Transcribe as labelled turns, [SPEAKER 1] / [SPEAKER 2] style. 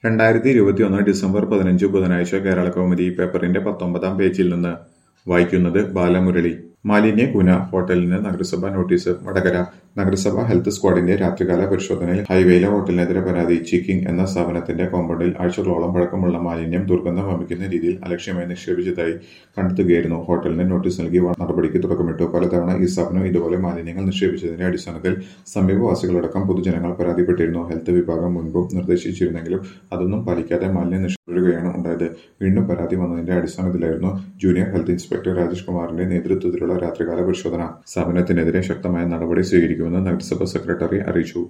[SPEAKER 1] രണ്ടായിരത്തി ഇരുപത്തിയൊന്ന് ഡിസംബർ പതിനഞ്ച് ബുധനാഴ്ച കേരളകൗമുദി പേപ്പറിന്റെ പത്തൊമ്പതാം പേജിൽ നിന്ന് വായിക്കുന്നത് ബാലമുരളി മാലിന്യ കുന ഹോട്ടലിന് നഗരസഭ നോട്ടീസ് വടകര നഗരസഭ ഹെൽത്ത് സ്ക്വാഡിന്റെ രാത്രികാല പരിശോധനയിൽ ഹൈവേയിലെ ഹോട്ടലിനെതിരെ പരാതി ചിക്കിംഗ് എന്ന സ്ഥാപനത്തിന്റെ കോമ്പൗണ്ടിൽ ആഴ്ചകളോളം പഴക്കമുള്ള മാലിന്യം ദുർഗന്ധം വമിക്കുന്ന രീതിയിൽ അലക്ഷ്യമായി നിക്ഷേപിച്ചതായി കണ്ടെത്തുകയായിരുന്നു ഹോട്ടലിന് നോട്ടീസ് നൽകി നടപടിക്ക് തുടക്കമിട്ടു പലതവണ ഈ സ്ഥാപനം ഇതുപോലെ മാലിന്യങ്ങൾ നിക്ഷേപിച്ചതിന്റെ അടിസ്ഥാനത്തിൽ സമീപവാസികളടക്കം പൊതുജനങ്ങൾ പരാതിപ്പെട്ടിരുന്നു ഹെൽത്ത് വിഭാഗം മുൻപും നിർദ്ദേശിച്ചിരുന്നെങ്കിലും അതൊന്നും പാലിക്കാതെ മാലിന്യം നിക്ഷേപിക്കുകയാണ് ഉണ്ടായത് വീണ്ടും പരാതി വന്നതിന്റെ അടിസ്ഥാനത്തിലായിരുന്നു ജൂനിയർ ഹെൽത്ത് ഇൻസ്പെക്ടർ രാജേഷ് കുമാറിന്റെ നേതൃത്വത്തിലുള്ള രാത്രികാല പരിശോധന സ്ഥാപനത്തിനെതിരെ ശക്തമായ നടപടി സ്വീകരിക്കുമെന്ന് നഗരസഭ സെക്രട്ടറി അറിയിച്ചു